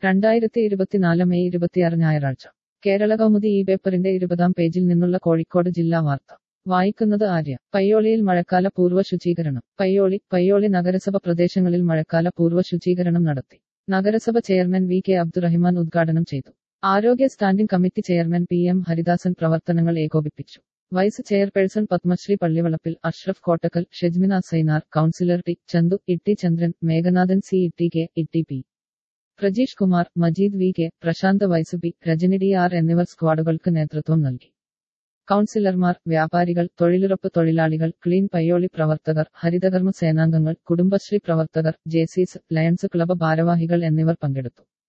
രണ്ടായിരത്തി ഇരുപത്തിനാല് മെയ് ഇരുപത്തിയാറ് ഞായറാഴ്ച കേരള കൗമുദി ഈ പേപ്പറിന്റെ ഇരുപതാം പേജിൽ നിന്നുള്ള കോഴിക്കോട് ജില്ലാ വാർത്ത വായിക്കുന്നത് ആര്യ പയ്യോളിയിൽ മഴക്കാല പൂർവ്വ ശുചീകരണം പയ്യോളി പയ്യോളി നഗരസഭ പ്രദേശങ്ങളിൽ മഴക്കാല പൂർവ്വ ശുചീകരണം നടത്തി നഗരസഭ ചെയർമാൻ വി കെ അബ്ദുറഹിമാൻ ഉദ്ഘാടനം ചെയ്തു ആരോഗ്യ standing committee chairman P M Haridasan പ്രവർത്തനങ്ങൾ ഏകോപിപ്പിച്ചു vice chairperson Padmashree Pallivalappil Ashraf Kottakkal Shejmina Sainar councillor T Chandu Itti Chandran Meghanathan C Itti K Itti P Prajeesh Kumar Majeed V K Prashanth vice B Rajani D R എന്നിവർ സ്ക്വാഡുകൾക്ക് നേതൃത്വം നൽകി കൌൺസിലർമാർ വ്യാപാരികൾ തൊഴിലുറപ്പ് തൊഴിലാളികൾ ക്ലീൻ പയ്യോളി പ്രവർത്തകർ ഹരിതകർമ്മ സേനാംഗങ്ങൾ കുടുംബശ്രീ പ്രവർത്തകർ ജെസിസ് ലയൺസ് ക്ലബ് ഭാരവാഹികൾ എന്നിവർ പങ്കെടുത്തു